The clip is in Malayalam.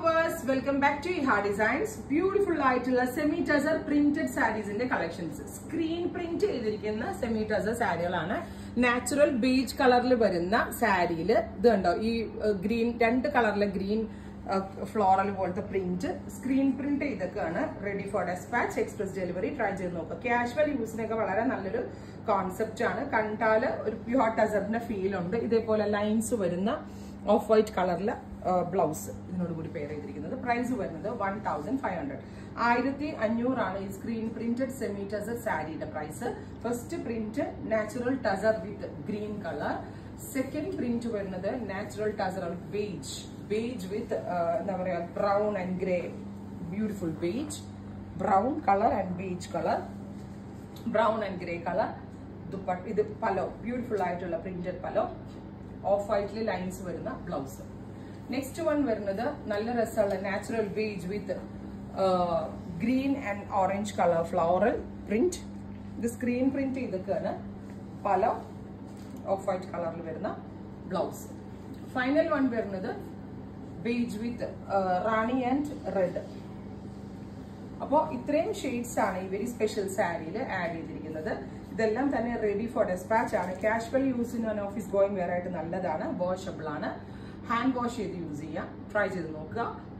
viewers welcome back to Eha designs beautiful ആയിട്ടുള്ള സെമി ടസർ പ്രിന്റഡ് സാരീസിന്റെ കളക്ഷൻസ് സ്ക്രീൻ പ്രിന്റ് ചെയ്തിരിക്കുന്ന സെമി ടസർ സാരികളാണ് നാച്ചുറൽ ബീച്ച് കളറിൽ വരുന്ന സാരിയിൽ ഇത് കണ്ടോ ഈ ഗ്രീൻ രണ്ട് കളറിലെ ഗ്രീൻ ഫ്ലോറൽ പോലത്തെ പ്രിന്റ് സ്ക്രീൻ പ്രിന്റ് ചെയ്തൊക്കെയാണ് ready for despatch express delivery try ചെയ്ത് നോക്കുക കാഷ്വൽ യൂസിനൊക്കെ വളരെ നല്ലൊരു കോൺസെപ്റ്റ് ആണ് കണ്ടാല് ഒരു പ്യുവർ ടസറിന്റെ ഫീൽ ഉണ്ട് ഇതേപോലെ ലൈൻസ് വരുന്ന ഓഫ് വൈറ്റ് കളറിലെ ബ്ലൗസ് ഇതിനോട് കൂടി പെയർ ചെയ്തിരിക്കുന്നത് പ്രൈസ് വരുന്നത് വൺ തൗസൻഡ് ഫൈവ് ഹൺഡ്രഡ് ആയിരത്തി അഞ്ഞൂറാണ് ഈ സ്ക്രീൻ പ്രിന്റഡ് സെമി ടസർ സാരിയുടെ price first print natural tussar with green colour second print വരുന്നത് natural tussar beige beige with എന്താ പറയാ brown and grey beautiful beige brown colour and beige colour brown and grey colour dupatta ഇത് പലോ ബ്യൂട്ടിഫുൾ ആയിട്ടുള്ള പ്രിന്റഡ് പലോ ഓഫ് വൈറ്റിൽ ലൈൻസ് വരുന്ന ബ്ലൗസ് നെക്സ്റ്റ് വൺ വരുന്നത് നല്ല രസമുള്ള natural beige with green and orange colour floral print ഇത് സ്ക്രീൻ പ്രിന്റ് ചെയ്തൊക്കെയാണ് പല ഓഫ് വൈറ്റ് കളറിൽ വരുന്ന ബ്ലൗസ് ഫൈനൽ വൺ വരുന്നത് ബേജ് വിത്ത് റാണി ആൻഡ് റെഡ് അപ്പോൾ ഇത്രയും ഷെയ്ഡ്സ് ആണ് ഈ വെരി സ്പെഷ്യൽ സാരിയിൽ ആഡ് ചെയ്തിരിക്കുന്നത് ഇതെല്ലാം തന്നെ റെഡി ഫോർ ഡെസ്പാച്ച് ആണ് കാഷ്വൽ യൂസിന് ആൻഡ് ഓഫീസ് ഗോയിങ് വെയർ ആയിട്ട് നല്ലതാണ് വാഷബിൾ ആണ് ഹാൻഡ് വാഷ് ചെയ്ത് യൂസ് ചെയ്യാം ട്രൈ ചെയ്ത് നോക്കുക